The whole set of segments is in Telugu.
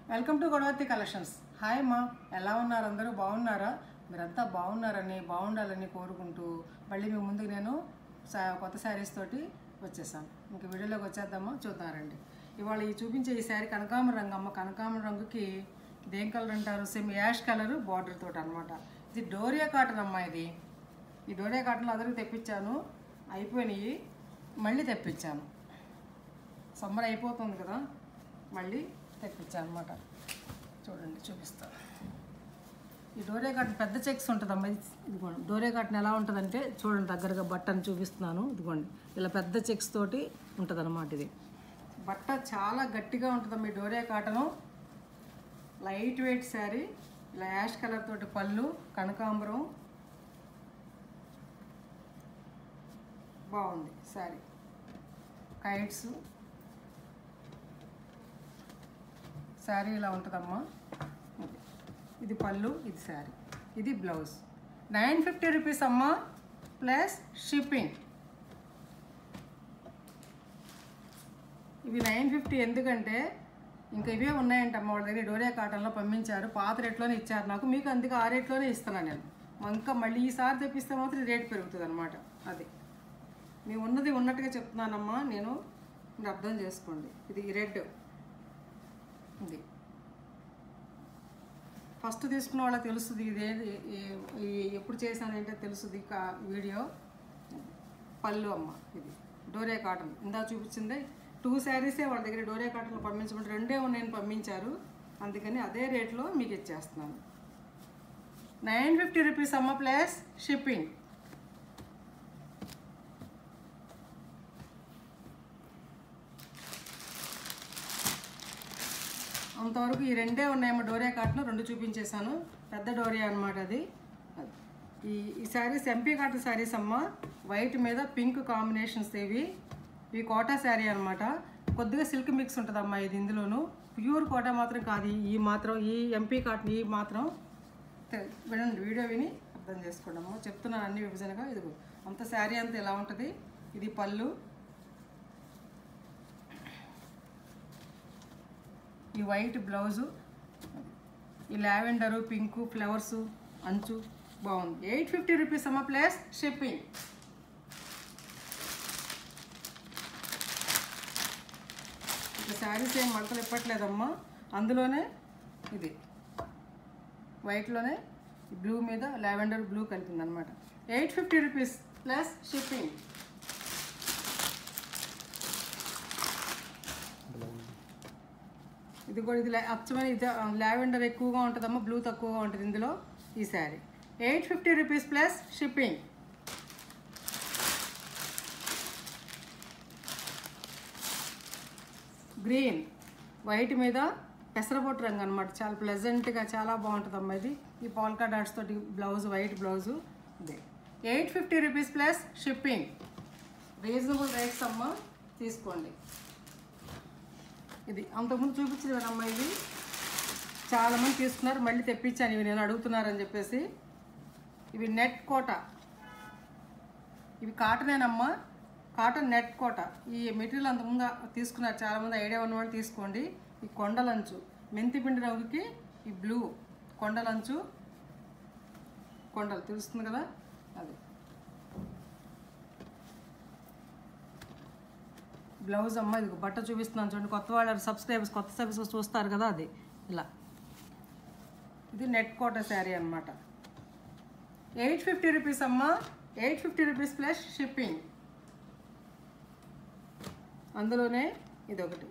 Welcome to Godavathi collections hi అమ్మా ఎలా ఉన్నారు అందరూ బాగున్నారా మీరంతా బాగున్నారని బాగుండాలని కోరుకుంటూ మళ్ళీ మీ ముందుకు నేను సా- కొత్త శారీస్ తోటి వచ్చేసాను ఇంక వీడియోలోకి వచ్చేద్దామా చూద్దారండి ఇవాళ ఈ చూపించే ఈ శారీ కనకాంబర రంగు అమ్మ కనకాంబర రంగుకి దేం కలర్ అంటారు సేమ్ యాష్ కలర్ బార్డర్ తోటి అనమాట ఇది డోరియా కాటన్ అమ్మా ఇది ఈ డోరియా కాటన్లో అందరికీ తెప్పించాను అయిపోయినాయి మళ్ళీ తెప్పించాను సమ్మర్ అయిపోతుంది కదా మళ్ళీ తెప్పించాను అనమాట చూడండి చూపిస్తాను ఈ డోరే కాటన్ పెద్ద చెక్స్ ఉంటుందమ్మా ఇది ఇదిగోండి డోరే కాటన్ ఎలా ఉంటుందంటే చూడండి దగ్గరగా బట్టను చూపిస్తున్నాను ఇదిగోండి ఇలా పెద్ద చెక్స్ తోటి ఉంటుంది అనమాట ఇది బట్ట చాలా గట్టిగా ఉంటుందమ్మా ఈ డోరే కాటను లైట్ వెయిట్ శారీ ఇలా యాష్ కలర్ తోటి పళ్ళు కనకాంబరం బాగుంది శారీ కైట్స్ శారీ ఇలా ఉంటుందమ్మా ఇది. ఇది పళ్ళు ఇది శారీ ఇది బ్లౌజ్ నైన్ ఫిఫ్టీ రూపీస్ అమ్మా ప్లస్ షిప్పింగ్ ఇవి నైన్ ఫిఫ్టీ ఎందుకంటే ఇంకా ఇవే ఉన్నాయంటమ్మా వాళ్ళ దగ్గర డోరియా కాటన్లో పంపించారు పాత రేట్లోనే ఇచ్చారు నాకు మీకు అందుకే ఆ రేట్లోనే ఇస్తున్నాను నేను ఇంకా మళ్ళీ ఈసారి తెప్పిస్తే మాత్రం ఈ రేట్ పెరుగుతుంది అనమాట అది మేము ఉన్నది ఉన్నట్టుగా చెప్తున్నానమ్మా నేను మీరు అర్థం చేసుకోండి ఇది రెడ్ ఇది ఫస్ట్ తీసుకున్న వాళ్ళకి తెలుస్తుంది ఇది ఏది ఏ- ఈ- ఎప్పుడు చేశానంటే తెలుస్తుంది కా వీడియో పళ్ళు అమ్మ ఇది డోరే కాటన్ ఇందా చూపించింది టూ శారీసే వాళ్ళ దగ్గర డోరే కాటన్లో పంపించమంటే రెండే ఉన్నాయని పంపించారు అందుకని అదే రేట్లో మీకు ఇచ్చేస్తున్నాను నైన్ ఫిఫ్టీ రూపీస్ అమ్మ ప్లస్ షిప్పింగ్ అంతవరకు ఈ రెండే ఉన్నాయమ్మ డోరియా కాటన్ రెండు చూపించేశాను పెద్ద డోరియా అనమాట అది అది. ఈ ఈ శారీస్ ఎంపీ కాటన్ శారీస్ అమ్మ వైట్ మీద పింక్ కాంబినేషన్స్ ఇవి ఇవి కోటా శారీ అనమాట కొద్దిగా సిల్క్ మిక్స్ ఉంటుందమ్మా ఇది ఇందులోను ప్యూర్ కోటా మాత్రం కాదు ఈ- ఈ మాత్రం ఈ ఎంపీ కాటన్ ఈ మాత్రం తె- వినండి వీడియో విని అర్థం చేసుకోండి అమ్మ చెప్తున్నాను అన్ని విభజనగా ఇదిగో అంత శారీ అంతా ఎలా ఉంటుంది ఇది పళ్ళు ఈ వైట్ బ్లౌజు ఈ లావెండరు పింకు ఫ్లవర్స్ అంచు బాగుంది ఎయిట్ ఫిఫ్టీ రూపీస్ అమ్మ ప్లస్ షిప్పింగ్ ఇక శారీస్ ఏం మడతలు ఇప్పట్లేదమ్మా అందులోనే ఇది వైట్లోనే బ్లూ మీద లావెండర్ బ్లూ కలిపింది అనమాట eight fifty rupees plus shipping ఇది కూడా ఇది లా- అచ్చమైన ఇది లావెండర్ ఎక్కువగా ఉంటుందమ్మా బ్లూ తక్కువగా ఉంటుంది ఇందులో ఈ sari eight fifty rupees plus shipping green white మీద పెసరబొట్టు రంగు అనమాట చాలా ప్లెజెంట్గా చాలా బాగుంటుంది ఇది ఈ పాల్కా డాట్స్ తోటి బ్లౌజ్ వైట్ బ్లౌజు ఇదే eight fifty rupees plus shipping reasonable rates అమ్మ తీసుకోండి ఇది అంతకుముందు చూపించిన అమ్మ ఇది చాలామంది తీసుకున్నారు మళ్ళీ తెప్పించాను ఇవి నేను అడుగుతున్నారని చెప్పేసి ఇవి నెట్ కోట ఇవి కాటనేనమ్మా కాటన్ నెట్ కోట ఈ మెటీరియల్ అంతకుముందు తీసుకున్నారు చాలామంది ఐడియా ఉన్నవాళ్ళు తీసుకోండి ఈ కొండలంచు మెంతిపిండి రంగుకి ఈ బ్లూ కొండలంచు కొండలు తెలుస్తుంది కదా అది బ్లౌజ్ అమ్మ ఇది బట్ట చూపిస్తున్నాను చూడండి కొత్త వాళ్ళు సబ్స్క్రైబర్స్ కొత్త సబ్స్క్రైబర్స్ చూస్తారు కదా అది ఇలా ఇది నెట్ కోట శారీ అనమాట ఎయిట్ ఫిఫ్టీ రూపీస్ అమ్మ eight fifty rupees plus shipping అందులోనే ఇది ఒకటి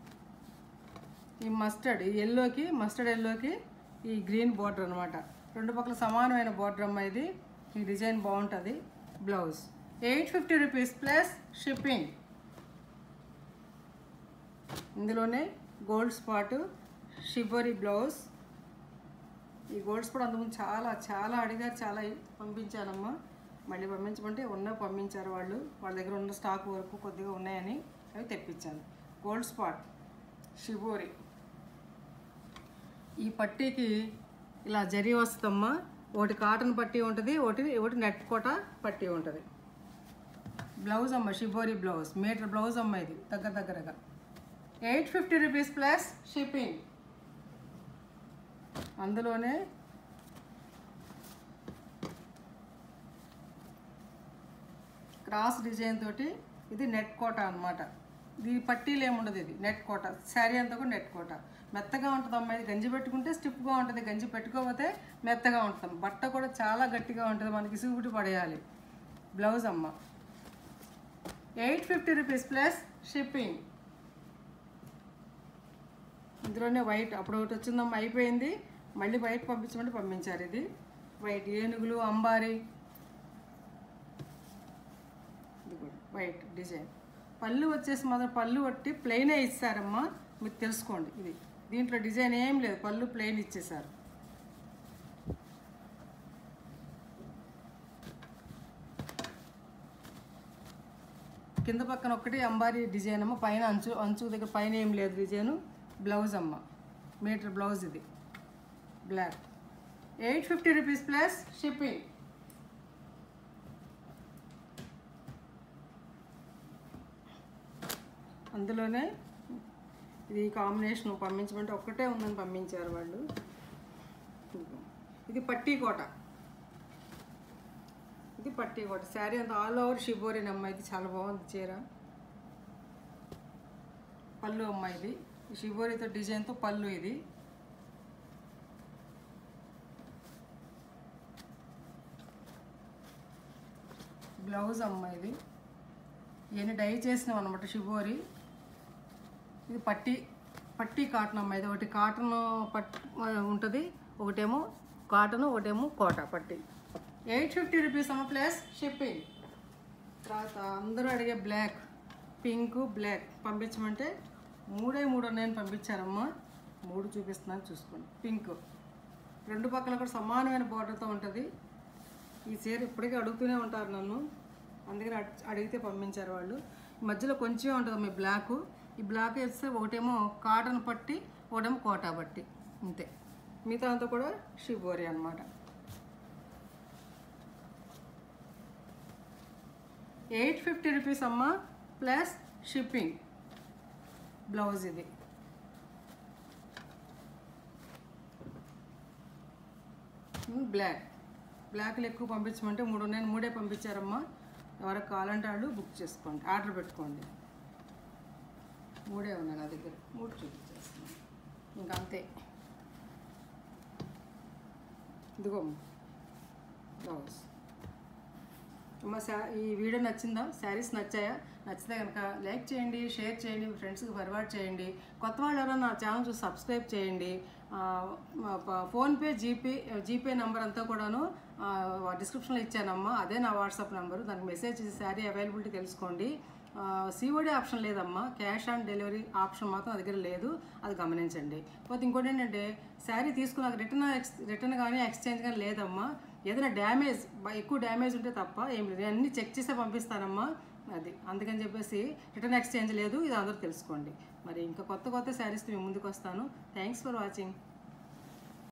ఈ మస్టర్డ్ ఈ ఎల్లోకి మస్టర్డ్ ఎల్లోకి ఈ గ్రీన్ బార్డర్ అనమాట రెండు పక్కల సమానమైన బార్డర్ అమ్మ ఇది ఈ డిజైన్ బాగుంటుంది blouse eight fifty rupees plus shipping ఇందులోనే గోల్డ్ స్పాట్ షిబోరి బ్లౌజ్ ఈ గోల్డ్ స్పాట్ అంతకుముందు చాలా చాలా అడిగారు చాలా పంపించానమ్మా మళ్ళీ పంపించమంటే ఉన్న పంపించారు వాళ్ళు వాళ్ళ దగ్గర ఉన్న స్టాక్ వరకు కొద్దిగా ఉన్నాయని అవి తెప్పించాను గోల్డ్ స్పాట్ షిబోరి ఈ పట్టీకి ఇలా జరి వస్తుందమ్మా ఒకటి కాటన్ పట్టీ ఉంటుంది ఒకటి ఒకటి నెట్ కోట పట్టీ ఉంటుంది బ్లౌజ్ అమ్మ షిబోరి బ్లౌజ్ మీటర్ బ్లౌజ్ అమ్మ ఇది దగ్గర దగ్గరగా eight fifty rupees plus shipping అందులోనే క్రాస్ డిజైన్ తోటి ఇది నెట్ కోట అనమాట దీని పట్టీలు ఏముండదు ఇది నెట్ కోట శారీ అంతా కూడా నెట్ కోట మెత్తగా ఉంటుంది అమ్మాయి ఇది గంజి పెట్టుకుంటే స్టిఫ్గా ఉంటుంది గంజి పెట్టుకోకపోతే మెత్తగా ఉంటుంది బట్ట కూడా చాలా గట్టిగా ఉంటుంది మనకి ఇసుగుబుట్టి పడేయాలి బ్లౌజ్ అమ్మ eight fifty rupees plus shipping ఇందులోనే వైట్ అప్పుడు ఒకటి వచ్చిందమ్మా అయిపోయింది మళ్ళీ వైట్ పంపించమంటే పంపించారు ఇది వైట్ ఏనుగులు అంబారి ఇది కూడా వైట్ డిజైన్ పళ్ళు వచ్చేసి మాత్రం పళ్ళు పట్టి ప్లెయినే ఇస్తారమ్మా మీరు తెలుసుకోండి ఇది దీంట్లో డిజైన్ ఏం లేదు పళ్ళు ప్లెయిన్ ఇచ్చేసారు కింద పక్కన ఒకటి అంబారీ డిజైన్ అమ్మ పైన అంచు అంచు దగ్గర పైన ఏం లేదు డిజైన్ బ్లౌజ్ అమ్మ మీటర్ బ్లౌజ్ ఇది black eight fifty rupees plus shipping అందులోనే ఇది కాంబినేషన్ పంపించమంటే ఒక్కటే ఉందని పంపించారు వాళ్ళు ఇది పట్టీ కోట ఇది పట్టీ కోట శారీ అంతా ఆల్ ఓవర్ షిబోరిన్ అమ్మ ఇది చాలా బాగుంది చీర పళ్ళు అమ్మ ఇది ఈ షిబోరితో డిజైన్తో పళ్ళు ఇది బ్లౌజ్ అమ్మ ఇది ఇవన్నీ డై చేసినాం అనమాట షిబోరి ఇది పట్టి పట్టి కాటన్ అమ్మ ఇది ఒకటి కాటన్ పట్ ఉంటుంది ఒకటేమో కాటన్ ఒకటేమో కోట పట్టి ఎయిట్ ఫిఫ్టీ రూపీస్ అమ్మ ప్లస్ షిప్పింగ్ తర్వాత అందరూ అడిగే బ్లాక్ పింక్ బ్లాక్ పంపించమంటే మూడే మూడు ఉన్నాయని పంపించారమ్మా మూడు చూపిస్తున్నాను చూసుకోండి పింక్ రెండు పక్కల కూడా సమానమైన బార్డర్తో ఉంటుంది ఈ చీర ఇప్పటికీ అడుగుతూనే ఉంటారు నన్ను అందుకని అడ్- అడిగితే పంపించారు వాళ్ళు మధ్యలో కొంచెమే ఉంటుంది మీ బ్లాక్ ఈ బ్లాక్ వేస్తే ఒకటేమో కాటన్ పట్టి ఒకటేమో కోటా పట్టి అంతే మిగతా అంతా కూడా షిబోరి అనమాట ఎయిట్ ఫిఫ్టీ రూపీస్ అమ్మ ప్లస్ షిప్పింగ్ బ్లౌజ్ ఇది బ్లాక్ బ్లాక్లు ఎక్కువ పంపించమంటే మూడు ఉన్నాయి మూడే పంపించారమ్మా ఎవరికి కావాలంటే వాళ్ళు బుక్ చేసుకోండి ఆర్డర్ పెట్టుకోండి మూడే ఉన్నాయి నా దగ్గర మూడు చూపించేస్తాను ఇంకా అంతే ఇదిగో బ్లౌజ్ అమ్మ శా ఈ వీడియో నచ్చిందా శారీస్ నచ్చాయా నచ్చితే కనుక లైక్ చేయండి షేర్ చేయండి మీ ఫ్రెండ్స్కి ఫర్వర్డ్ చేయండి కొత్త వాళ్ళు ఎవరైనా నా ఛానల్ చూసి సబ్స్క్రైబ్ చేయండి ఆ, మా ప- ఫోన్పే జీపే జీపే నెంబర్ అంతా కూడాను ఆ, డిస్క్రిప్షన్లో ఇచ్చానమ్మా అదే నా వాట్సాప్ నెంబరు దానికి మెసేజ్ చేసి శారీ అవైలబిలిటీ తెలుసుకోండి సిఓడి ఆప్షన్ లేదమ్మా క్యాష్ ఆన్ డెలివరీ ఆప్షన్ మాత్రం నా దగ్గర లేదు అది గమనించండి పోతే ఇంకోటి ఏంటంటే శారీ తీసుకున్నాక రిటర్న్ ఎక్స్ రిటర్న్ కానీ ఎక్స్చేంజ్ కానీ లేదమ్మా ఏదైనా డ్యామేజ్ బ- ఎక్కువ డ్యామేజ్ ఉంటే తప్ప ఏం లేదు నేను అన్ని చెక్ చేసే పంపిస్తానమ్మా అది అందుకని చెప్పేసి రిటర్న్ ఎక్స్చేంజ్ లేదు ఇది అందరూ తెలుసుకోండి మరి ఇంకా కొత్త కొత్త శారీస్ మేము ముందుకు వస్తాను థ్యాంక్స్ ఫర్ వాచింగ్